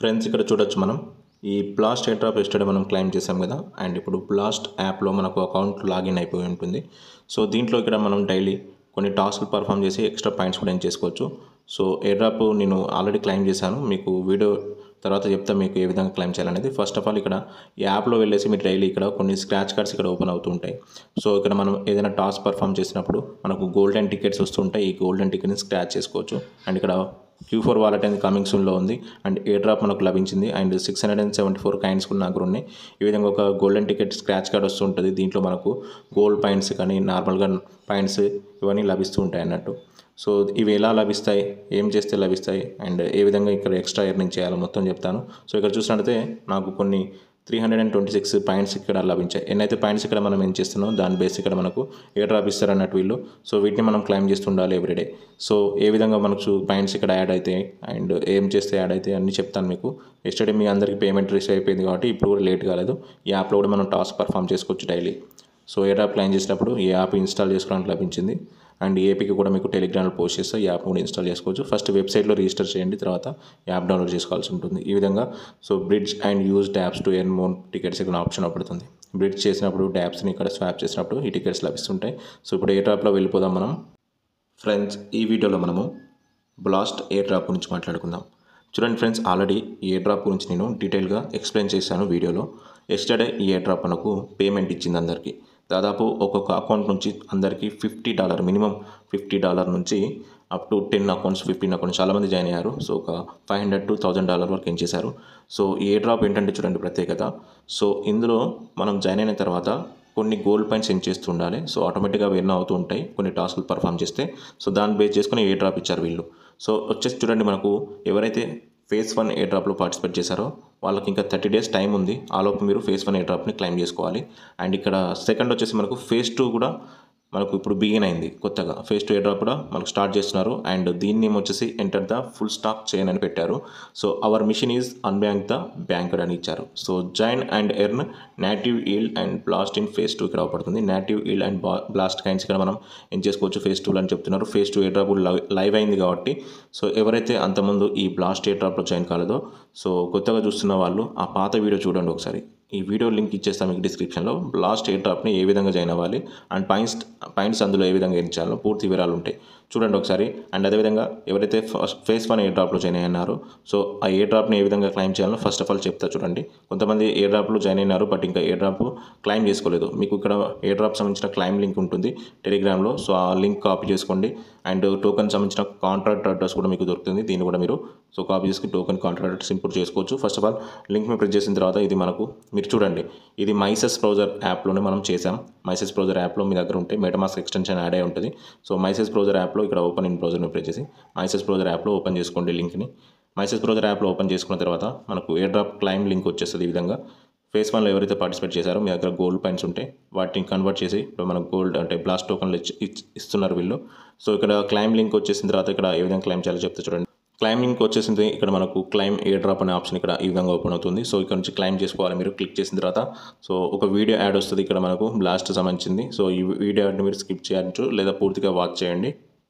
friends ఇక్కడ చూడొచ్చు మనం ఈ బ్లాస్ట్ ఎయిర్ డ్రాప్ ఎస్టర్డే మనం క్లైమ్ చేసాం కదా అండ్ ఇప్పుడు బ్లాస్ట్ యాప్లో మనకు అకౌంట్ లాగిన్ అయిపోయి ఉంటుంది సో దీంట్లో ఇక్కడ మనం డైలీ కొన్ని టాస్క్లు పర్ఫామ్ చేసి ఎక్స్ట్రా పాయింట్స్ కూడా ఏం చేసుకోవచ్చు సో ఎయిర్ డ్రాప్ నేను ఆల్రెడీ క్లైమ్ చేశాను మీకు వీడియో తర్వాత చెప్తా మీకు ఏ విధంగా క్లైమ్ చేయాలనేది ఫస్ట్ ఆఫ్ ఆల్ ఇక్కడ ఈ యాప్లో వెళ్ళేసి మీరు డైలీ ఇక్కడ కొన్ని స్క్రాచ్ కార్డ్స్ ఇక్కడ ఓపెన్ అవుతూ ఉంటాయి సో ఇక్కడ మనం ఏదైనా టాస్క్ పర్ఫామ్ చేసినప్పుడు మనకు గోల్డెన్ టికెట్స్ వస్తుంటాయి ఈ గోల్డెన్ టికెట్ని స్క్రాచ్ చేసుకోవచ్చు అండ్ ఇక్కడ క్యూ ఫోర్ వాలెట్ అనేది కమింగ్ సూన్లో ఉంది అండ్ ఎయిర్ డ్రాప్ మనకు లభించింది and six hundred and seventy four coins కూడా నాకు ఉన్నాయి ఈ విధంగా ఒక గోల్డెన్ టికెట్ స్క్రాచ్ కార్డ్ వస్తుంటుంది దీంట్లో మనకు గోల్డ్ పాయింట్స్ కానీ నార్మల్గా పాయింట్స్ ఇవన్నీ లభిస్తూ ఉంటాయి అన్నట్టు సో ఇవి ఎలా లభిస్తాయి ఏం చేస్తే లభిస్తాయి అండ్ ఏ విధంగా ఇక్కడ ఎక్స్ట్రా ఎర్నింగ్ చేయాలో మొత్తం చెప్తాను సో ఇక్కడ చూసినట్టయితే నాకు కొన్ని three hundred and twenty six points ఇక్కడ లభించాయి ఎన్నైతే పాయింట్స్ ఇక్కడ మనం ఏం చేస్తున్నాం దాని బేస్ ఇక్కడ మనకు ఏ డ్రాప్ ఇస్తారు అన్నట్టు వీళ్ళు సో వీటిని మనం క్లైమ్ చేస్తుండాలి ఎవ్రీడే సో ఏ విధంగా మనకు పాయింట్స్ ఇక్కడ యాడ్ అవుతాయి అండ్ ఏం చేస్తే యాడ్ అవుతాయి అన్ని చెప్తాను మీకు ఎస్టర్డే మీ అందరికీ పేమెంట్ రిసీవ్ అయిపోయింది కాబట్టి ఇప్పుడు కూడా లేట్ కాలేదు ఈ యాప్లో కూడా మనం టాస్క్ పర్ఫామ్ చేసుకోవచ్చు డైలీ సో ఏ యాప్ క్లైమ్ చేసినప్పుడు ఈ యాప్ ఇన్స్టాల్ చేసుకోవడానికి లభించింది అండ్ ఏపీకి కూడా మీకు టెలిగ్రామ్లో పోస్ట్ చేస్తే ఈ యాప్ కూడా ఇన్స్టాల్ చేసుకోవచ్చు ఫస్ట్ వెబ్సైట్లో రిజిస్టర్ చేయండి తర్వాత యాప్ డౌన్లోడ్ చేసుకోవాల్సి ఉంటుంది ఈ విధంగా so bridge and used apps to earn more tickets ఇక్కడ ఆప్షన్ పడుతుంది బ్రిడ్జ్ చేసినప్పుడు ట్యాబ్స్ని ఇక్కడ స్వాప్ చేసినప్పుడు ఈ టికెట్స్ లభిస్తుంటాయి సో ఇప్పుడు ఏ డ్రాప్లో వెళ్ళిపోదాం మనం ఫ్రెండ్స్ ఈ వీడియోలో మనము బ్లాస్ట్ ఎయిర్ డ్రాప్ గురించి మాట్లాడుకుందాం చూడండి ఫ్రెండ్స్ ఆల్రెడీ ఈ ఎయిర్ డ్రాప్ గురించి నేను డీటెయిల్గా ఎక్స్ప్లెయిన్ చేశాను వీడియోలో ఎస్టర్డే ఈ ఎయిర్ డ్రాప్ మనకు పేమెంట్ ఇచ్చింది అందరికీ దాదాపు ఒక్కొక్క అకౌంట్ నుంచి అందరికీ fifty dollar minimum fifty dollar నుంచి up to ten accounts fifteen accounts చాలామంది జాయిన్ అయ్యారు సో ఒక five hundred to thousand dollar వరకు ఏం చేశారు సో ఈ ఎయిర్ డ్రాప్ ఏంటంటే చూడండి ప్రత్యేకత సో ఇందులో మనం జాయిన్ అయిన తర్వాత కొన్ని గోల్డ్ పాయింట్స్ ఏం చేస్తూ ఉండాలి సో ఆటోమేటిక్గా ఎర్న్ అవుతూ ఉంటాయి కొన్ని టాస్క్లు పర్ఫామ్ చేస్తే సో దాన్ని బేస్ చేసుకుని ఏ డ్రాప్ ఇచ్చారు వీళ్ళు సో వచ్చేసి చూడండి మనకు ఎవరైతే ఫేస్ వన్ ఏ డ్రాప్లో పార్టిసిపేట్ చేశారో వాళ్ళకి ఇంకా థర్టీ డేస్ టైం ఉంది ఆలోపు మీరు ఫేస్ వన్ ఏ డ్రాప్ని క్లైమ్ చేసుకోవాలి అండ్ ఇక్కడ సెకండ్ వచ్చేసి మనకు ఫేస్ టూ కూడా మనకు ఇప్పుడు బిగిన్ అయింది కొత్తగా ఫేస్ టు ఏ డ్రాప్ కూడా మనకు స్టార్ట్ చేస్తున్నారు అండ్ దీన్ని వచ్చేసి enter the full stack chain అని పెట్టారు so our mission is unbank the banker అని ఇచ్చారు so join and earn native yield and blast in phase two ఇక్కడ అవపడుతుంది native yield and blast coins ఇక్కడ మనం ఏం చేసుకోవచ్చు ఫేస్ టూ అని చెప్తున్నారు phase two airdrop live అయింది కాబట్టి సో ఎవరైతే అంతకుముందు ఈ బ్లాస్ట్ ఏ డ్రాప్లో జాయిన్ కాలేదో సో కొత్తగా చూస్తున్న వాళ్ళు ఆ పాత వీడియో చూడండి ఒకసారి ఈ వీడియో లింక్ ఇచ్చేస్తాం మీకు డిస్క్రిప్షన్లో లాస్ట్ ఎయిర్ డ్రాప్ని ఏ విధంగా జాయిన్ అవ్వాలి అండ్ పాయింట్స్ పాయింట్స్ అందులో ఏ విధంగా ఇచ్చాలో పూర్తి వివరాలు ఉంటాయి చూడండి ఒకసారి అండ్ అదేవిధంగా ఎవరైతే ఫస్ట్ ఫేస్ వన్ ఎయిర్ డ్రాప్లో జాయిన్ అయ్యారో సో ఆ ఎయిర్ డ్రాప్ని ఏ విధంగా క్లైమ్ చేయాలో ఫస్ట్ ఆఫ్ ఆల్ చెప్తా చూడండి కొంతమంది ఎయిర్ డ్రాప్లో జాయిన్ అయినారు బట్ ఇంకా ఎయిర్ డ్రాప్ క్లైమ్ చేసుకోలేదు మీకు ఇక్కడ ఎయిర్ డ్రాప్ సంబంధించిన క్లైమ్ లింక్ ఉంటుంది టెలిగ్రామ్లో సో ఆ లింక్ కాపీ చేసుకోండి అండ్ టోకెన్ సంబంధించిన కాంట్రాక్ట్ అడ్రస్ కూడా మీకు దొరుకుతుంది దీన్ని కూడా మీరు సో కాపీ చేసుకుని టోకెన్ కాంట్రాక్ట్ అడ్రస్ ఇంపోర్ట్ చేసుకోవచ్చు ఫస్ట్ ఆఫ్ ఆల్ లింక్ మీద ప్రెస్ చేసిన తర్వాత ఇది మనకు మీరు చూడండి ఇది మైసెస్ బ్రౌజర్ యాప్లోనే మనం చేసాం మైసెస్ బ్రౌజర్ యాప్లో మీ దగ్గర ఉంటే మెటమాస్క్ ఎక్స్టెన్షన్ యాడ్ అయి ఉంటుంది సో మైసెస్ బ్రౌజర్ యాప్లో ఇక్కడ ఓపెన్ ఇన్ బ్రౌజర్ని ప్రెస్ చేసి మైసెస్ బ్రౌజర్ యాప్లో ఓపెన్ చేసుకోండి లింక్ని మైసెస్ బ్రౌజర్ యాప్లో ఓపెన్ చేసుకున్న తర్వాత మనకు ఎయిర్ డ్రాప్ క్లైమ్ లింక్ వచ్చేస్తుంది ఈ విధంగా ఫేస్ వన్లో ఎవరైతే పార్టిసిపేట్ చేశారో మీ దగ్గర గోల్డ్ పాయింట్స్ ఉంటాయి వాటిని కన్వర్ట్ చేసి ఇప్పుడు మనకు గోల్డ్ అంటే బ్లాస్ట్ టోకన్లు ఇచ్చి ఇచ్- ఇస్తున్నారు వీళ్ళు సో ఇక్కడ క్లైమ్ లింక్ వచ్చేసిన తర్వాత ఇక్కడ ఏ విధంగా క్లైమ్ చేయాలో చెప్తే చూడండి క్లైమ్ లింక్ వచ్చేసింది ఇక్కడ మనకు క్లైమ్ ఎయిర్ డ్రాప్ అనే ఆప్షన్ ఇక్కడ ఈ విధంగా ఓపెన్ అవుతుంది సో ఇక్కడ నుంచి క్లైమ్ చేసుకోవాలి మీరు క్లిక్ చేసిన తర్వాత సో ఒక వీడియో యాడ్ వస్తుంది ఇక్కడ మనకు బ్లాస్ట్ సంబంధించింది సో ఈ వీడియో యాడ్ని మీరు స్కిప్ చేయొచ్చు లేదా పూర్తిగా వాచ్ చేయండి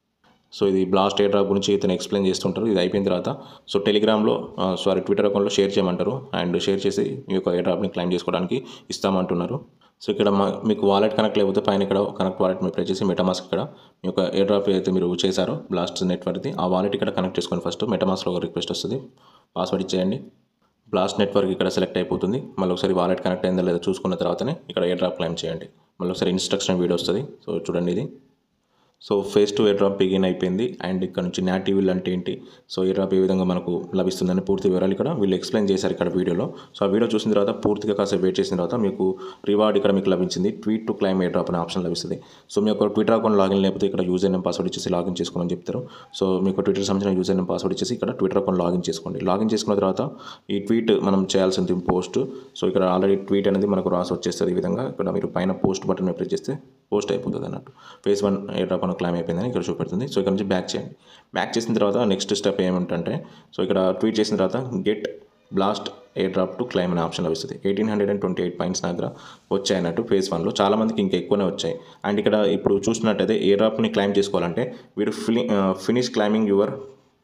సో ఇది బ్లాస్ట్ ఎయిర్ డ్రాప్ గురించి ఇతను ఎక్స్ప్లెయిన్ చేస్తుంటారు ఇది అయిపోయిన తర్వాత సో టెలిగ్రామ్లో సారీ ట్విట్టర్ అకౌంట్లో షేర్ చేయమంటారు అండ్ షేర్ చేసి మీ యొక్క ఎయిర్ డ్రాప్ని క్లైమ్ చేసుకోవడానికి ఇస్తామంటున్నారు సో ఇక్కడ మా మీకు వాలెట్ కనెక్ట్ లేకపోతే పైన ఇక్కడ కనెక్ట్ వాలెట్ మీరు ప్రెస్ చేసి మెటమాస్క్ ఇక్కడ మీ యొక్క ఎయిర్ డ్రాప్ ఏదైతే మీరు చేశారో బ్లాస్ట్ నెట్వర్క్ది ఆ వాలెట్ ఇక్కడ కనెక్ట్ చేసుకొని ఫస్ట్ మెటమాస్క్లో ఒక రిక్వెస్ట్ వస్తుంది పాస్వర్డ్ ఇచ్చేయండి బ్లాస్ట్ నెట్వర్క్ ఇక్కడ సెలెక్ట్ అయిపోతుంది మళ్ళీ ఒకసారి వాలెట్ కనెక్ట్ అయిందా లేదా చూసుకున్న తర్వాతనే ఇక్కడ ఎయిర్ డ్రాప్ క్లైమ్ చేయండి మళ్ళీ ఒకసారి ఇన్స్ట్రక్షన్ వీడియో వస్తుంది సో చూడండి ఇది so phase two airdrop begin అయిపోయింది అండ్ ఇక్కడ నుంచి నాటివిల్ అంటే ఏంటి సో ఎయిర్ డ్రాప్ ఏ విధంగా మనకు లభిస్తుందని పూర్తి వివరాలు ఇక్కడ వీళ్ళు ఎక్స్ప్లెయిన్ చేశారు ఇక్కడ వీడియోలో సో ఆ వీడియో చూసిన తర్వాత పూర్తిగా కాసేపు వెయిట్ చేసిన తర్వాత మీకు రివార్డ్ ఇక్కడ మీకు లభించింది tweet to claim airdrop అనే ఆప్షన్ లభిస్తుంది సో మీ యొక్క ట్విట్టర్ అకౌంట్ లాగిన్ లేకపోతే ఇక్కడ యూజర్ నేమ్ పాస్వర్డ్ ఇచ్చేసి లాగిన్ చేసుకోమని చెప్తారు సో మీకు ట్విట్టర్ సంబంధించిన యూజర్ నేమ్ పాస్వర్డ్ ఇచ్చేసి ఇక్కడ ట్విట్టర్ అకౌంట్ లాగిన్ చేసుకోండి లాగిన్ చేసుకున్న తర్వాత ఈ ట్వీట్ మనం చేయాల్సింది పోస్ట్ సో ఇక్కడ ఆల్రెడీ ట్వీట్ అనేది మనకు రాసి వచ్చేస్తుంది ఈ విధంగా ఇక్కడ మీరు పైన పోస్ట్ బటన్ మీద ప్రెస్ చేస్తే పోస్ట్ అయిపోతుంది అన్నట్టు ఫేస్ వన్ ఎయిర్ డ్రాప్ అని క్లైమ్ అయిపోయిందని ఇక్కడ చూపెడుతుంది సో ఇక్కడ నుంచి బ్యాక్ చేయండి బ్యాక్ చేసిన తర్వాత నెక్స్ట్ స్టెప్ ఏమిటంటే సో ఇక్కడ ట్వీట్ చేసిన తర్వాత get blast air airdrop to claim అనే ఆప్షన్ లభిస్తుంది eighteen hundred and twenty eight points నా దగ్గర వచ్చాయి అన్నట్టు ఫేస్ వన్లో చాలా మందికి ఇంకా ఎక్కువనే వచ్చాయి అండ్ ఇక్కడ ఇప్పుడు చూసినట్టయితే ఎయిర్ డ్రాప్ని క్లైమ్ చేసుకోవాలంటే మీరు ఫిని finish claiming your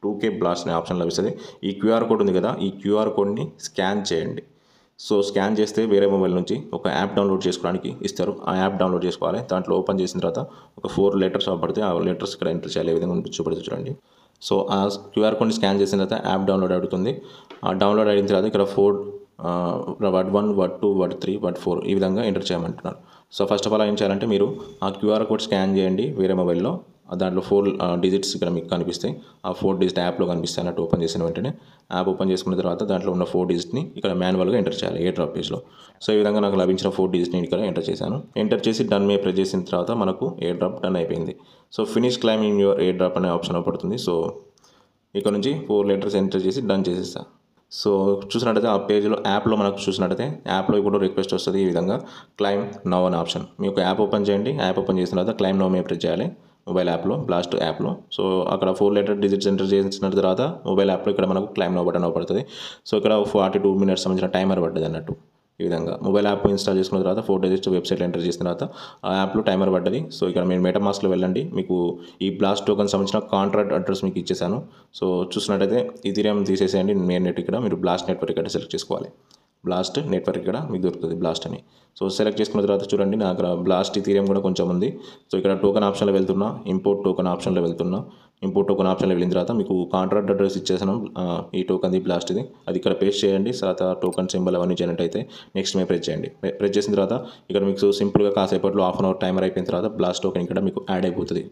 two K blast అనే ఆప్షన్ లభిస్తుంది ఈ క్యూఆర్ కోడ్ ఉంది కదా ఈ క్యూఆర్ కోడ్ని స్కాన్ చేయండి సో స్కాన్ చేస్తే వేరే మొబైల్ నుంచి ఒక యాప్ డౌన్లోడ్ చేసుకోవడానికి ఇస్తారు ఆ యాప్ డౌన్లోడ్ చేసుకోవాలి దాంట్లో ఓపెన్ చేసిన తర్వాత ఒక ఫోర్ లెటర్స్ పడితే ఆ లెటర్స్ ఇక్కడ ఎంటర్ చేయాలి ఏ విధంగా చూపెడుతుంది చూడండి సో ఆ క్యూఆర్ కోడ్ని స్కాన్ చేసిన తర్వాత యాప్ డౌన్లోడ్ అవుతుంది ఆ డౌన్లోడ్ అయిన తర్వాత ఇక్కడ four word one word two word three word four ఈ విధంగా ఎంటర్ చేయమంటున్నారు సో ఫస్ట్ ఆఫ్ ఆల్ ఏం చేయాలంటే మీరు ఆ క్యూఆర్ కోడ్ స్కాన్ చేయండి వేరే మొబైల్లో దాంట్లో ఫోర్ డిజిట్స్ ఇక్కడ మీకు కనిపిస్తాయి ఆ ఫోర్ డిజిట్ యాప్లో కనిపిస్తాయి అన్నట్టు ఓపెన్ చేసిన వెంటనే యాప్ ఓపెన్ చేసుకున్న తర్వాత దాంట్లో ఉన్న ఫోర్ డిజిట్ని ఇక్కడ మాన్యువల్గా ఎంటర్ చేయాలి ఏ డ్రాప్ పేజ్లో సో ఈ విధంగా నాకు లభించిన ఫోర్ డిజిట్ని ఇక్కడ ఎంటర్ చేశాను ఎంటర్ చేసి డన్ మే ప్రెస్ చేసిన తర్వాత మనకు ఏ డ్రాప్ డన్ అయిపోయింది so finish claiming your airdrop అనే ఆప్షన్ పడుతుంది సో ఇక్కడ నుంచి ఫోర్ లెటర్స్ ఎంటర్ చేసి డన్ చేసేస్తా సో చూసినట్టయితే ఆ పేజ్లో యాప్లో మనకు చూసినట్టయితే యాప్లో ఇప్పుడు రిక్వెస్ట్ వస్తుంది ఈ విధంగా క్లైమ్ నవ్ అనే ఆప్షన్ మీ యొక్క యాప్ ఓపెన్ చేయండి యాప్ ఓపెన్ చేసిన తర్వాత క్లైమ్ నవ్ మే ప్రెస్ చేయాలి మొబైల్ యాప్లో బ్లాస్ట్ యాప్లో సో అక్కడ ఫోర్ లెటర్ డిజిట్స్ ఎంటర్ చేసిన తర్వాత మొబైల్ యాప్లో ఇక్కడ మనకు క్లైమ్ నో బటన్ పడుతుంది సో ఇక్కడ ఫార్టీ టూ మినిట్స్ సంబంధించిన టైమర్ పడ్డది అన్నట్టు ఈ విధంగా మొబైల్ యాప్ ఇన్స్టాల్ చేసుకున్న తర్వాత ఫోర్ డిజిట్స్ వెబ్సైట్లో ఎంటర్ చేసిన తర్వాత ఆ యాప్లో టైమర్ పడ్డది సో ఇక్కడ మీరు మెటామాస్క్లో వెళ్ళండి మీకు ఈ బ్లాస్ట్ టోకన్ సంబంధించిన కాంట్రాక్ట్ అడ్రస్ మీకు ఇచ్చేసాను సో చూసినట్టయితే ఇథీరియం తీసేసేయండి మెయిన్ నెట్ ఇక్కడ మీరు బ్లాస్ట్ నెట్వర్క్ ఇక్కడ సెలెక్ట్ చేసుకోవాలి బ్లాస్ట్ నెట్వర్క్ ఇక్కడ మీకు దొరుకుతుంది బ్లాస్ట్ అని సో సెలెక్ట్ చేసుకున్న తర్వాత చూడండి నా అక్కడ బ్లాస్ట్ ఇథీరియం కూడా కొంచెం ఉంది సో ఇక్కడ టోకన్ ఆప్షన్లో వెళ్తున్నా ఇంపోర్ట్ టోకన్ ఆప్షన్లో వెళ్తున్నా ఇంపోర్ట్ టోకన్ ఆప్షన్లో వెళ్ళిన తర్వాత మీకు కాంట్రాక్ట్ అడ్రస్ ఇచ్చేసాను ఆ, ఈ టోకన్ది బ్లాస్ట్ది అది ఇక్కడ పేస్ట్ చేయండి తర్వాత టోకన్ సింబల్ అవన్నీ చేసినట్టయితే నెక్స్ట్ మే ప్రెస్ చేయండి ప్రెస్ చేసిన తర్వాత ఇక్కడ మీకు సింపుల్గా కాసేపట్లో హాఫ్ అన్ అవర్ టైమర్ అయిపోయిన తర్వాత బ్లాస్ట్ టోకెన్ ఇక్కడ మీకు యాడ్ అయిపోతుంది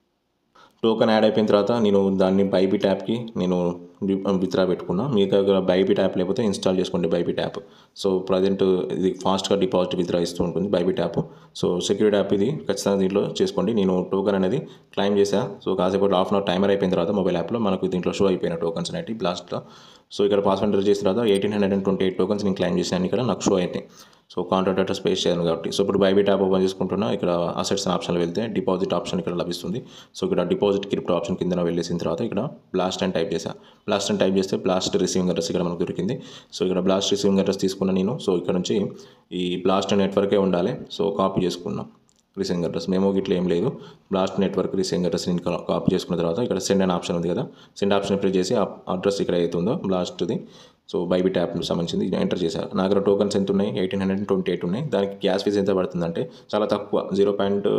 టోకెన్ యాడ్ అయిపోయిన తర్వాత నేను దాన్ని బైబిట్ యాప్కి నేను విత్డ్రా పెట్టుకున్నా మీ దగ్గర బైబిట్ యాప్ లేకపోతే ఇన్స్టాల్ చేసుకోండి బైబిట్ యాప్ సో ప్రజెంట్ ఇది ఫాస్ట్గా డిపాజిట్ విత్డ్రా ఇస్తూ ఉంటుంది Bybit app so security app ఇది ఖచ్చితంగా దీంట్లో చేసుకోండి నేను టోకెన్ అనేది క్లైమ్ చేశా సో కాసేపు హాఫ్ అన్ అవర్ టైమర్ అయిపోయిన తర్వాత మొబైల్ యాప్లో మనకు దీంట్లో షో అయిపోయిన టోకన్స్ అనేవి బ్లాస్ట్లో సో ఇక్కడ పాస్వర్డ్ ఎంటర్ చేసిన తర్వాత eighteen hundred and twenty eight tokens నేను క్లైమ్ చేశాను ఇక్కడ నాకు షో అయితే సో కాంట్రాక్ట్ అడ్రస్ పేస్ చేయాలి కాబట్టి సో ఇప్పుడు బైబిట్ యాప్ ఓపెన్ చేసుకుంటున్నా ఇక్కడ అసెట్స్ ఆప్షన్లో వెళ్తే డిపాజిట్ ఆప్షన్ ఇక్కడ లభిస్తుంది సో ఇక్కడ డిపాజిట్ క్రిప్టో ఆప్షన్ కింద వెళ్ళేసిన తర్వాత ఇక్కడ బ్లాస్ట్ అని టైప్ చేశా బ్లాస్ట్ అని టైప్ చేస్తే బ్లాస్ట్ రిసీవింగ్ అడ్రస్ ఇక్కడ మనకు దొరికింది సో ఇక్కడ బ్లాస్ట్ రిసీవింగ్ అడ్రస్ తీసుకున్న నేను సో ఇక్కడ నుంచి ఈ బ్లాస్ట్ నెట్వర్కే ఉండాలి సో కాపీ చేసుకున్నాం రిసీవింగ్ అడ్రస్ మెమో గిట్ల ఏం లేదు బ్లాస్ట్ నెట్వర్క్ రిసీవింగ్ అడ్రస్ నేను కాపీ చేసుకున్న తర్వాత ఇక్కడ సెండ్ అనే ఆప్షన్ ఉంది కదా సెండ్ ఆప్షన్ ప్రెస్ చేసి ఆ అడ్రస్ ఇక్కడ అవుతుందో బ్లాస్ట్ది సో బైబిట్ యాప్ సంబంధించింది ఇది ఎంటర్ చేశారు నా దగ్గర టోకన్స్ ఎంత ఉన్నాయి ఎయిటీన్ హండ్రెడ్ ట్వంటీ ఎయిట్ ఉన్నాయి దానికి గ్యాస్ ఫీజ్ ఎంత పడుతుందంటే చాలా తక్కువ zero point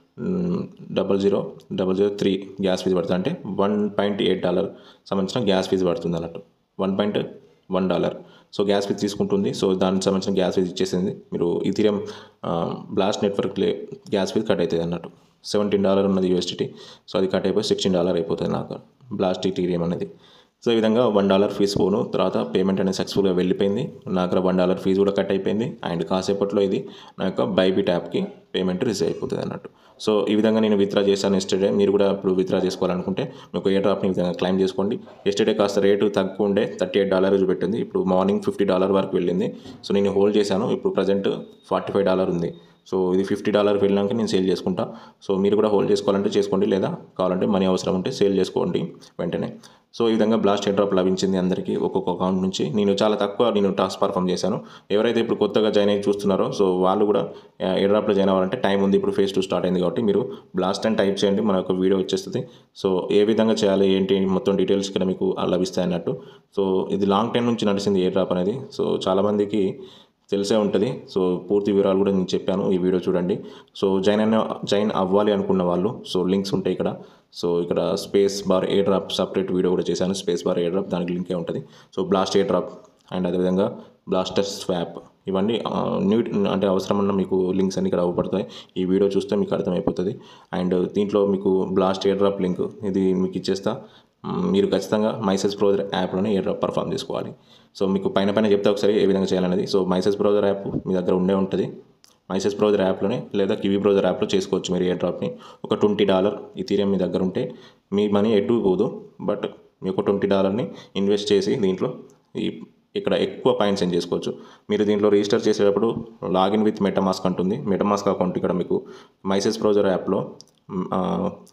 double zero double zero three gas fees పడుతుంది అంటే వన్ పాయింట్ ఎయిట్ డాలర్ సంబంధించిన గ్యాస్ ఫీజు పడుతుంది అన్నట్టు one point one dollar so gas fees తీసుకుంటుంది సో దానికి సంబంధించిన గ్యాస్ ఫీజు ఇచ్చేసింది మీరు Ethereum blast network gas fees cut అవుతుంది అన్నట్టు సెవెంటీన్ డాలర్ ఉన్నది యూఎస్టీ సో అది కట్ అయిపోయి సిక్స్టీన్ డాలర్ అయిపోతుంది నాకు బ్లాస్ట్ ఇథీరియం అనేది సో ఈ విధంగా వన్ డాలర్ ఫీజు పోను తర్వాత పేమెంట్ అనేది సక్సెస్ఫుల్గా వెళ్ళిపోయింది నా దగ్గర వన్ డాలర్ ఫీజు కూడా కట్ అయిపోయింది అండ్ కాసేపట్లో ఇది నా యొక్క బైబిట్ యాప్కి పేమెంట్ రిసీవ్ అయిపోతుంది అన్నట్టు సో ఈ విధంగా నేను విత్డ్రా చేశాను ఎస్టర్డే మీరు కూడా ఇప్పుడు విత్డ్రా చేసుకోవాలనుకుంటే మీకు ఏ డ్రాప్ని ఈ విధంగా క్లైమ్ చేసుకోండి ఎస్టర్డే కాస్త రేటు తక్కువ ఉండే థర్టీ ఎయిట్ డాలర్ చూపెట్టింది ఇప్పుడు మార్నింగ్ ఫిఫ్టీ డాలర్ వరకు వెళ్ళింది సో నేను హోల్డ్ చేశాను ఇప్పుడు ప్రజెంట్ ఫార్టీ ఫైవ్ డాలర్ ఉంది సో ఇది ఫిఫ్టీ డాలర్ వెళ్ళినాక నేను సేల్ చేసుకుంటా సో మీరు కూడా హోల్డ్ చేసుకోవాలంటే చేసుకోండి లేదా కావాలంటే మనీ అవసరం ఉంటే సేల్ చేసుకోండి వెంటనే సో ఈ విధంగా బ్లాస్ట్ హెడ్ డ్రాప్ లభించింది అందరికీ ఒక్కొక్క అకౌంట్ నుంచి నేను చాలా తక్కువ నేను టాస్క్ పర్ఫామ్ చేశాను ఎవరైతే ఇప్పుడు కొత్తగా జాయిన్ అయ్యి చూస్తున్నారో సో వాళ్ళు కూడా ఏ డ్రాప్లో జాయిన్ అవ్వాలంటే టైం ఉంది ఇప్పుడు ఫేస్ టూ స్టార్ట్ అయింది కాబట్టి మీరు బ్లాస్ట్ అని టైప్ చేయండి మన ఒక వీడియో వచ్చేస్తుంది సో ఏ విధంగా చేయాలి ఏంటి మొత్తం డీటెయిల్స్ ఇక్కడ మీకు లభిస్తాయి అన్నట్టు సో ఇది లాంగ్ టైం నుంచి నడిచింది ఏ డ్రాప్ అనేది సో చాలామందికి తెలిసే ఉంటుంది సో పూర్తి వివరాలు కూడా నేను చెప్పాను ఈ వీడియో చూడండి సో జాయిన్ అయిన జాయిన్ అవ్వాలి అనుకున్న వాళ్ళు సో లింక్స్ ఉంటాయి ఇక్కడ సో ఇక్కడ space bar airdrop separate video కూడా చేశాను స్పేస్ బార్ ఏ డ్రాప్ దానికి లింకే ఉంటుంది so blast airdrop and అదేవిధంగా బ్లాస్టర్ స్వాప్ ఇవన్నీ ఆ, న్యూ అంటే అవసరమన్న మీకు లింక్స్ అన్ని ఇక్కడ అవ్వబడతాయి ఈ వీడియో చూస్తే మీకు అర్థమైపోతుంది అండ్ దీంట్లో మీకు బ్లాస్ట్ ఏ డ్రాప్ లింక్ ఇది మీకు ఇచ్చేస్తా మ్, మీరు ఖచ్చితంగా మైసెస్ బ్రౌజర్ యాప్లోనే ఏ డ్రాప్ పర్ఫామ్ చేసుకోవాలి సో మీకు పైన పైన చెప్తే ఒకసారి ఏ విధంగా చేయాలనేది సో మైసెస్ బ్రౌజర్ యాప్ మీ దగ్గర ఉండే ఉంటుంది మైసెస్ బ్రౌజర్ యాప్లోనే లేదా కివీ బ్రౌజర్ యాప్లో చేసుకోవచ్చు మీరు ఏ డ్రాప్ని ఒక ట్వంటీ డాలర్ ఇథీరియం మీ దగ్గర ఉంటే మీ మనీ ఎటు పోదు బట్ మీ ఒక ట్వంటీ డాలర్ని ఇన్వెస్ట్ చేసి దీంట్లో ఈ ఇక్కడ ఎక్కువ పాయింట్స్ ఏం చేసుకోవచ్చు మీరు దీంట్లో రిజిస్టర్ చేసేటప్పుడు లాగిన్ విత్ మెటమాస్క్ అంటుంది మెటమాస్క్ అకౌంట్ ఇక్కడ మీకు మైసెస్ బ్రౌజర్ యాప్లో మ్, ఆ,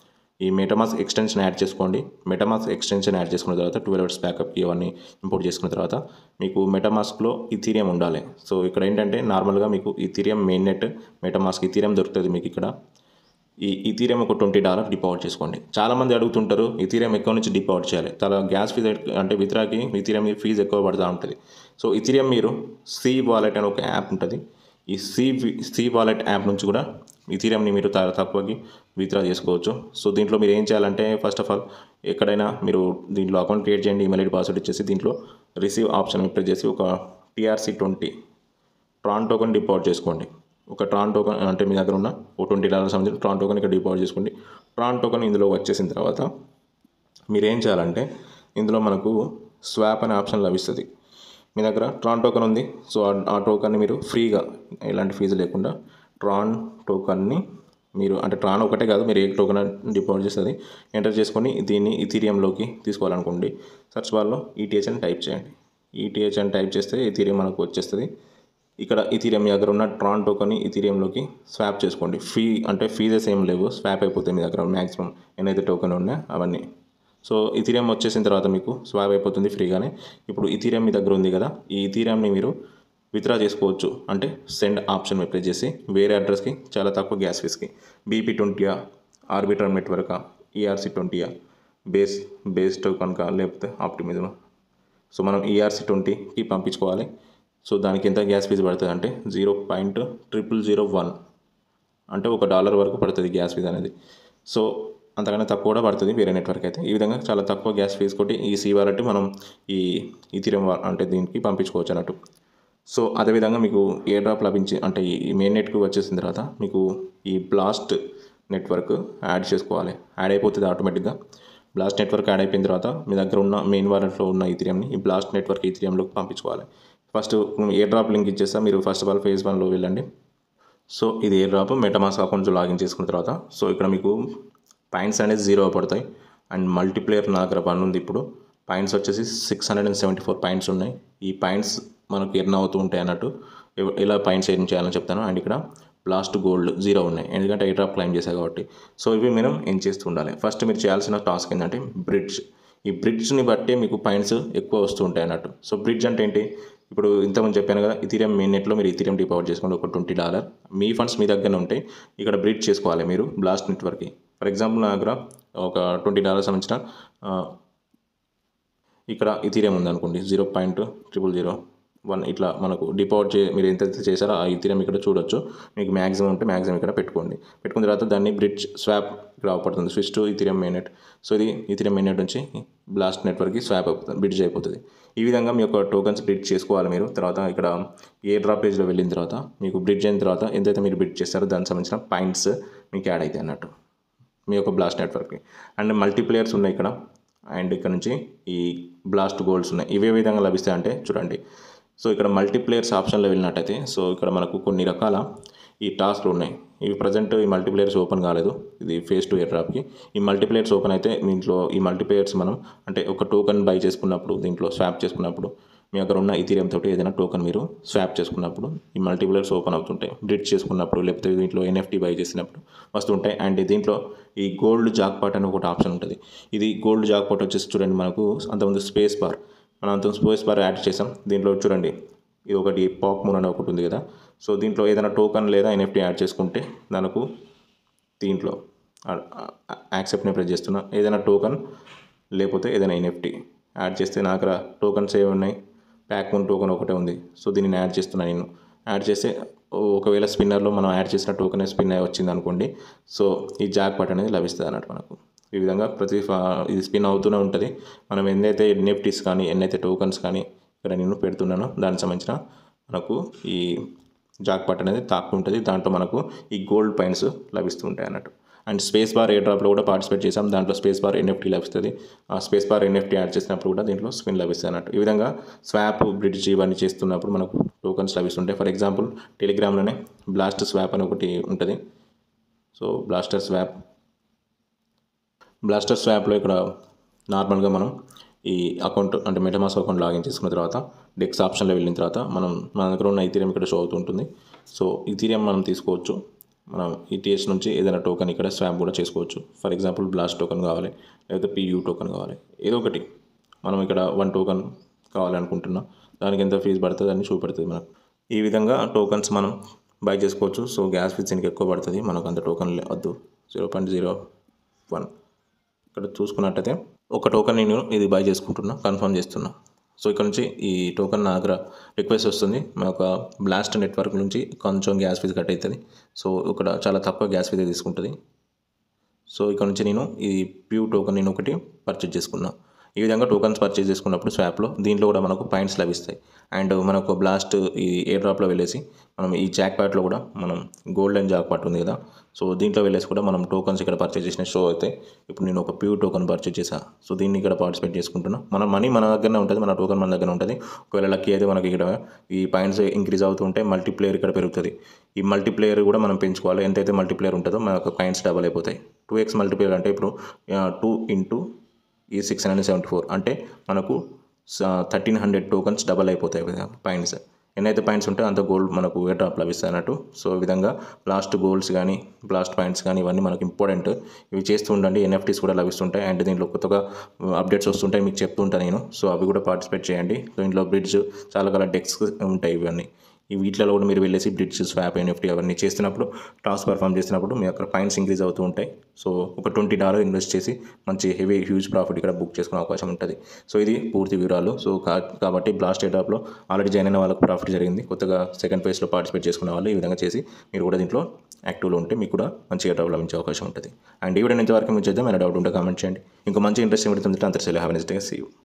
ఈ మెటమాస్క్ ఎక్స్టెన్షన్ యాడ్ చేసుకోండి మెటమాస్క్ ఎక్స్టెన్షన్ యాడ్ చేసుకున్న తర్వాత ట్వెల్వ్ అవర్స్ బ్యాకప్కి ఇవన్నీ ఇంపోర్ట్ చేసుకున్న తర్వాత మీకు మెటమాస్క్లో ఇథీరియం ఉండాలి సో ఇక్కడ ఏంటంటే నార్మల్గా మీకు Ethereum mainnet MetaMask Ethereum దొరుకుతుంది మీకు ఇక్కడ ఈ ఇథీరియం ఒక ట్వంటీ డాలర్ డిపాజిట్ చేసుకోండి చాలామంది అడుగుతుంటారు ఇథీరియం ఎక్కువ నుంచి డిపాజిట్ చేయాలి చాలా గ్యాస్ ఫీజు అంటే విత్రాకి ఇథీరియం ఫీజు ఎక్కువ పడుతూ ఉంటుంది సో ఇథీరియం మీరు సి వాలెట్ అనే ఒక యాప్ ఉంటుంది ఈ సి సి వాలెట్ యాప్ నుంచి కూడా ఇథీరియంని మీరు చాలా తక్కువకి విత్డ్రా చేసుకోవచ్చు సో దీంట్లో మీరు ఏం చేయాలంటే ఫస్ట్ ఆఫ్ ఆల్ ఎక్కడైనా మీరు దీంట్లో అకౌంట్ క్రియేట్ చేయండి ఈమెయిల్ ఐడి పాస్వర్డ్ ఇచ్చేసి దీంట్లో రిసీవ్ ఆప్షన్ ప్రెస్ చేసి ఒక TRC twenty Tron token deposit చేసుకోండి ఒక ట్రాన్ టోకెన్ అంటే మీ దగ్గర ఉన్న ఓ ట్వంటీ డాలర్స్ సంబంధించిన ట్రాన్ టోకెన్ ఇక్కడ డిపాజిట్ చేసుకోండి ట్రాన్ టోకెన్ ఇందులో వచ్చేసిన తర్వాత మీరు ఏం చేయాలంటే ఇందులో మనకు స్వాప్ అనే ఆప్షన్ లభిస్తుంది మీ దగ్గర ట్రాన్ టోకెన్ ఉంది సో ఆ- ఆ టోకన్ని మీరు ఫ్రీగా ఎలాంటి ఫీజు లేకుండా ట్రాన్ టోకన్ని మీరు అంటే ట్రాన్ ఒకటే కాదు మీరు ఏ టోకెన్ డిపాజిట్ చేస్తుంది ఎంటర్ చేసుకొని దీన్ని ఇథీరియంలోకి తీసుకోవాలనుకోండి సర్చ్ బార్లో ఈటీహెచ్ అని టైప్ చేయండి ఈటీహెచ్ అని టైప్ చేస్తే ఇథీరియం మనకు వచ్చేస్తుంది ఇక్కడ ఇథీరియం మీ దగ్గర ఉన్న ట్రాన్ టోకన్ ఇథీరియంలోకి స్వాప్ చేసుకోండి ఫీ అంటే ఫీజెస్ ఏం లేవు స్వాప్ అయిపోతాయి మీ దగ్గర మ్యాక్సిమం ఎన్నైతే టోకెన్ ఉన్నాయో అవన్నీ సో ఇథీరియం వచ్చేసిన తర్వాత మీకు స్వాప్ అయిపోతుంది ఫ్రీగానే ఇప్పుడు ఇథీరియం మీ దగ్గర ఉంది కదా ఈ ఇథీరియంని మీరు విత్డ్రా చేసుకోవచ్చు అంటే సెండ్ ఆప్షన్ మీద ప్రెస్ చేసి వేరే అడ్రస్కి చాలా తక్కువ గ్యాస్ ఫీస్కి బీపీ ట్వంటీయా ఆర్బిటర్ నెట్వర్కా ఈఆర్సీ ట్వంటీయా బేస్ బేస్ టోకన్కా లేకపోతే ఆప్టిమిజం సో మనం ఈఆర్సీ ట్వంటీకి పంపించుకోవాలి సో దానికి ఎంత గ్యాస్ ఫీజు పడుతుంది అంటే zero point triple zero one అంటే ఒక డాలర్ వరకు పడుతుంది గ్యాస్ ఫీజు అనేది సో అంతకన్నా తక్కువ కూడా పడుతుంది వేరే నెట్వర్క్ అయితే ఈ విధంగా చాలా తక్కువ గ్యాస్ ఫీజు కొట్టి ఈ సీ వాలెట్ మనం ఈ ఇథిరియం అంటే దీనికి పంపించుకోవచ్చు అన్నట్టు సో అదేవిధంగా మీకు ఏ డ్రాప్ లభించి అంటే ఈ మెయిన్ నెట్కి వచ్చేసిన తర్వాత మీకు ఈ బ్లాస్ట్ నెట్వర్క్ యాడ్ చేసుకోవాలి యాడ్ అయిపోతుంది ఆటోమేటిక్గా బ్లాస్ట్ నెట్వర్క్ యాడ్ అయిపోయిన తర్వాత మీ దగ్గర ఉన్న మెయిన్ వాలెట్లో ఉన్న ఈథిరియంని ఈ బ్లాస్ట్ నెట్వర్క్ ఈథిరియంలోకి పంపించుకోవాలి ఫస్ట్ ఏ డ్రాప్ లింక్ ఇచ్చేస్తా మీరు ఫస్ట్ ఆఫ్ ఆల్ ఫేజ్ వన్లో వెళ్ళండి సో ఇది airdrop MetaMask account login చేసుకున్న తర్వాత సో ఇక్కడ మీకు పాయింట్స్ అనేది జీరో పడతాయి అండ్ మల్టీప్లేయర్ నా దగ్గర వన్ ఉంది ఇప్పుడు పాయింట్స్ వచ్చేసి six hundred and seventy four points ఉన్నాయి ఈ పాయింట్స్ మనకు ఎర్న్ అవుతూ ఉంటాయి అన్నట్టు ఎవ- ఎలా పాయింట్స్ ఎర్న్ చేయాలని చెప్తాను అండ్ ఇక్కడ లాస్ట్ గోల్డ్ జీరో ఉన్నాయి ఎందుకంటే ఏ డ్రాప్ క్లైమ్ చేశారు కాబట్టి సో ఇవి మనం ఏం చేస్తూ ఉండాలి ఫస్ట్ మీరు చేయాల్సిన టాస్క్ ఏంటంటే బ్రిడ్జ్ ఈ బ్రిడ్జ్ని బట్టే మీకు పాయింట్స్ ఎక్కువ వస్తూ ఉంటాయి అన్నట్టు సో బ్రిడ్జ్ అంటే ఏంటి ఇప్పుడు ఇంతకుముందు చెప్పాను కదా ఇథీరియం మెయిన్ నెట్లో మీరు ఇథీరియం డిపాజిట్ చేసుకోండి ఒక ట్వంటీ డాలర్ మీ ఫండ్స్ మీ దగ్గరనే ఉంటాయి ఇక్కడ బ్రిడ్జ్ చేసుకోవాలి మీరు బ్లాస్ట్ నెట్వర్క్కి ఫర్ ఎగ్జాంపుల్ నా దగ్గర ఒక ట్వంటీ డాలర్ సంబంధించిన ఆ, ఇక్కడ ఇథీరియం ఉందనుకోండి zero point triple zero one ఇట్లా మనకు డిపాజిట్ చే మీరు ఎంత చేశారో ఆ ఇథీరియం ఇక్కడ చూడొచ్చు మీకు మ్యాక్సిమం ఉంటే మ్యాక్సిమం ఇక్కడ పెట్టుకోండి పెట్టుకున్న తర్వాత దాన్ని బ్రిడ్జ్ స్వాప్ ఇక్కడ అవపడుతుంది switch to Ethereum mainnet so ఇది ఇథీరియం మెయినెట్ నుంచి బ్లాస్ట్ నెట్వర్క్కి స్వాప్ అయిపోతుంది బ్రిడ్జ్ అయిపోతుంది ఈ విధంగా మీ యొక్క టోకన్స్ బ్రిడ్జ్ చేసుకోవాలి మీరు తర్వాత ఇక్కడ ఏ డ్రాప్ పేజ్లో వెళ్ళిన తర్వాత మీకు బ్రిడ్జ్ అయిన తర్వాత ఎంతైతే మీరు బ్రిడ్జ్ చేస్తారో దానికి సంబంధించిన పాయింట్స్ మీకు యాడ్ అవుతాయి అన్నట్టు మీ యొక్క బ్లాస్ట్ నెట్వర్క్కి అండ్ మల్టీప్లేయర్స్ ఉన్నాయి ఇక్కడ అండ్ ఇక్కడ నుంచి ఈ బ్లాస్ట్ గోల్డ్స్ ఉన్నాయి ఇవే విధంగా లభిస్తాయి అంటే చూడండి సో ఇక్కడ మల్టీప్లేయర్స్ ఆప్షన్లో వెళ్ళినట్టయితే సో ఇక్కడ మనకు కొన్ని రకాల ఈ టాస్క్లు ఉన్నాయి ఇవి ప్రజెంట్ ఈ మల్టీప్లేయర్స్ ఓపెన్ కాలేదు ఇది ఫేస్ టు ఇయర్ డ్రాప్కి ఈ మల్టీప్లేయర్స్ ఓపెన్ అయితే దీంట్లో ఈ మల్టీప్లేయర్స్ మనం అంటే ఒక టోకెన్ బై చేసుకున్నప్పుడు దీంట్లో స్వాప్ చేసుకున్నప్పుడు మీ దగ్గర ఉన్న ఇథీరియం తోటి ఏదైనా టోకెన్ మీరు స్వాప్ చేసుకున్నప్పుడు ఈ మల్టీప్లేయర్స్ ఓపెన్ అవుతుంటాయి బ్రిడ్జ్ చేసుకున్నప్పుడు లేకపోతే దీంట్లో ఎన్ఎఫ్టీ బై చేసినప్పుడు వస్తుంటాయి అండ్ దీంట్లో ఈ గోల్డ్ జాక్పాట్ అని ఒకటి ఆప్షన్ ఉంటుంది ఇది గోల్డ్ జాక్పాట్ వచ్చేసి చూడండి మనకు అంతకుముందు స్పేస్ బార్ మనం అంత స్పేస్ బార్ యాడ్ చేసాం దీంట్లో చూడండి ఇది ఒకటి పాప్ మూన్ అని ఒకటి ఉంది కదా సో దీంట్లో ఏదైనా టోకన్ లేదా ఎన్ఎఫ్టీ యాడ్ చేసుకుంటే దానికి దీంట్లో యాక్సెప్ట్ని ప్రెస్ చేస్తున్నా ఏదైనా టోకన్ లేకపోతే ఏదైనా ఎన్ఎఫ్టీ యాడ్ చేస్తే నా దగ్గర టోకన్స్ ఏమి ఉన్నాయి ప్యాక్ వన్ టోకన్ ఒకటే ఉంది సో దీన్ని యాడ్ చేస్తున్నాను నేను యాడ్ చేస్తే ఒకవేళ స్పిన్నర్లో మనం యాడ్ చేసిన టోకెన్ స్పిన్ అయి వచ్చింది అనుకోండి సో ఈ జాక్ పాట్ అనేది లభిస్తుంది అన్నట్టు మనకు ఈ విధంగా ప్రతి ఫా- ఇది స్పిన్ అవుతూనే ఉంటుంది మనం ఎన్నైతే ఎన్ఎఫ్టీస్ కానీ ఎన్నైతే టోకన్స్ కానీ ఇక్కడ నేను పెడుతున్నానో దానికి సంబంధించిన మనకు ఈ జాక్ పాట్ అనేది తాకుంటుంది దాంట్లో మనకు ఈ గోల్డ్ పాయింట్స్ లభిస్తూ ఉంటాయి అన్నట్టు అండ్ స్పేస్ బార్ ఏ డ్రాప్లో కూడా పార్టిసిపేట్ చేసాం దాంట్లో స్పేస్ బార్ ఎన్ఎఫ్టీ లభిస్తుంది ఆ స్పేస్ బార్ ఎన్ఎఫ్టీ యాడ్ చేసినప్పుడు కూడా దీంట్లో స్పిన్ లభిస్తుంది అన్నట్టు ఈ విధంగా స్వాప్ బ్రిడ్జ్ ఇవన్నీ చేస్తున్నప్పుడు మనకు టోకన్స్ లభిస్తుంటాయి ఫర్ ఎగ్జాంపుల్ టెలిగ్రామ్లోనే బ్లాస్ట్ స్వాప్ అని ఒకటి ఉంటుంది సో బ్లాస్టర్ స్వాప్ బ్లాస్టర్ స్వాప్లో ఇక్కడ నార్మల్గా మనం ఈ అకౌంట్ అంటే మెటమాస్ అకౌంట్ లాగిన్ చేసుకున్న తర్వాత డెక్స్ ఆప్షన్లో వెళ్ళిన తర్వాత మనం మన దగ్గర ఉన్న ఇథీరియం ఇక్కడ షో అవుతుంటుంది సో ఇథీరియం మనం తీసుకోవచ్చు మనం ఈటీఎస్ నుంచి ఏదైనా టోకెన్ ఇక్కడ స్వాప్ కూడా చేసుకోవచ్చు ఫర్ ఎగ్జాంపుల్ బ్లాస్ట్ టోకెన్ కావాలి లేకపోతే పియూ టోకెన్ కావాలి ఏదో ఒకటి మనం ఇక్కడ వన్ టోకెన్ కావాలనుకుంటున్నాం దానికి ఎంత ఫీజు పడుతుంది అని చూపెడుతుంది మనకు ఈ విధంగా టోకన్స్ మనం బై చేసుకోవచ్చు సో గ్యాస్ ఫీజ్ దీనికి ఎక్కువ పడుతుంది మనకు అంత టోకన్ వద్దు జీరో పాయింట్ జీరో వన్ ఇక్కడ చూసుకున్నట్టయితే ఒక టోకెన్ నేను ఇది బై చేసుకుంటున్నా కన్ఫర్మ్ చేస్తున్నా సో ఇక్కడ నుంచి ఈ టోకెన్ నా దగ్గర రిక్వెస్ట్ వస్తుంది మా యొక్క బ్లాస్ట్ నెట్వర్క్ నుంచి కొంచెం గ్యాస్ ఫీజు కట్ అవుతుంది సో ఇక్కడ చాలా తక్కువ గ్యాస్ ఫీజే తీసుకుంటుంది సో ఇక్కడ నుంచి నేను ఈ ప్యూ టోకెన్ నేను ఒకటి పర్చేజ్ చేసుకున్నా ఈ విధంగా టోకన్స్ పర్చేజ్ చేసుకున్నప్పుడు స్వాప్లో దీంట్లో కూడా మనకు పాయింట్స్ లభిస్తాయి అండ్ మనకు బ్లాస్ట్ ఈ ఎయిర్ డ్రాప్లో వెళ్ళేసి మనం ఈ జాక్ ప్యాట్లో కూడా మనం గోల్డెన్ జాక్ పాట్ ఉంది కదా సో దీంట్లో వెళ్ళేసి కూడా మనం టోకన్స్ ఇక్కడ పర్చేజ్ చేసిన షో అయితే ఇప్పుడు నేను ఒక ప్యూ టోకన్ పర్చేజ్ చేసా సో దీన్ని ఇక్కడ పార్టిసిపేట్ చేసుకుంటున్నా మన మనీ మన దగ్గరనే ఉంటుంది మన టోకన్ మన దగ్గర ఉంటుంది ఒకవేళ లక్కీ అయితే మనకి ఇక్కడ ఈ పాయింట్స్ ఇంక్రీజ్ అవుతూ ఉంటే మల్టీప్లేయర్ ఇక్కడ పెరుగుతుంది ఈ మల్టీప్లేయర్ కూడా మనం పెంచుకోవాలి ఎంతైతే మల్టీప్లేయర్ ఉంటుందో మన యొక్క పాయింట్స్ డబల్ అయిపోతాయి టూ ఎక్స్ మల్టీప్లేయర్ అంటే ఇప్పుడు టూ ఇంటూ ఈ సిక్స్ హండ్రెడ్ సెవెంటీ ఫోర్ అంటే మనకు థర్టీన్ హండ్రెడ్ టోకన్స్ డబల్ అయిపోతాయి పాయింట్స్ ఎన్నైతే పాయింట్స్ ఉంటే అంత గోల్డ్ మనకు ఏ డ్రాప్ లభిస్తాయి అన్నట్టు సో ఈ విధంగా బ్లాస్ట్ గోల్డ్స్ కానీ బ్లాస్ట్ పాయింట్స్ కానీ ఇవన్నీ మనకు ఇంపార్టెంట్ ఇవి చేస్తూ ఉండండి ఎన్ఎఫ్టీస్ కూడా లభిస్తుంటాయి అండ్ దీంట్లో కొత్తగా అప్డేట్స్ వస్తుంటాయి మీకు చెప్తుంటా నేను సో అవి కూడా పార్టిసిపేట్ చేయండి సో ఇంట్లో బ్రిడ్జ్ చాలా కల డెక్స్ ఉంటాయి ఇవన్నీ ఈ వీటిలో కూడా మీరు వెళ్ళేసి బ్రిడ్జ్ స్వాప్ ఎన్ఎఫ్టీ అవన్నీ చేస్తున్నప్పుడు టాస్క్ పర్ఫామ్ చేసినప్పుడు మీ అక్కడ పాయింట్స్ ఇంక్రీజ్ అవుతూ ఉంటాయి సో ఒక ట్వంటీ డాలర్ ఇన్వెస్ట్ చేసి మంచి హెవీ హ్యూజ్ ప్రాఫిట్ ఇక్కడ బుక్ చేసుకునే అవకాశం ఉంటుంది సో ఇది పూర్తి వివరాలు సో కా- కాబట్టి బ్లాస్ట్ ఎయిర్డ్రాప్లో ఆల్రెడీ జాయిన్ అయిన వాళ్ళకు ప్రాఫిట్ జరిగింది కొత్తగా సెకండ్ ఫేజ్లో పార్టిసిపేట్ చేసుకునే వాళ్ళు ఈ విధంగా చేసి మీరు కూడా దీంట్లో యాక్టివ్లో ఉంటే మీకు కూడా మంచి ఎయిర్డ్రాప్ లభించే అవకాశం ఉంటుంది అండ్ ఈ వీడియో ఇంతవరకు మీకు చేద్దాం ఏమైనా డౌట్ ఉంటే కామెంట్ చేయండి ఇంకో మంచి ఇంట్రెస్టింగ్ పెడుతుంది అంతర్సెల్ have next day see you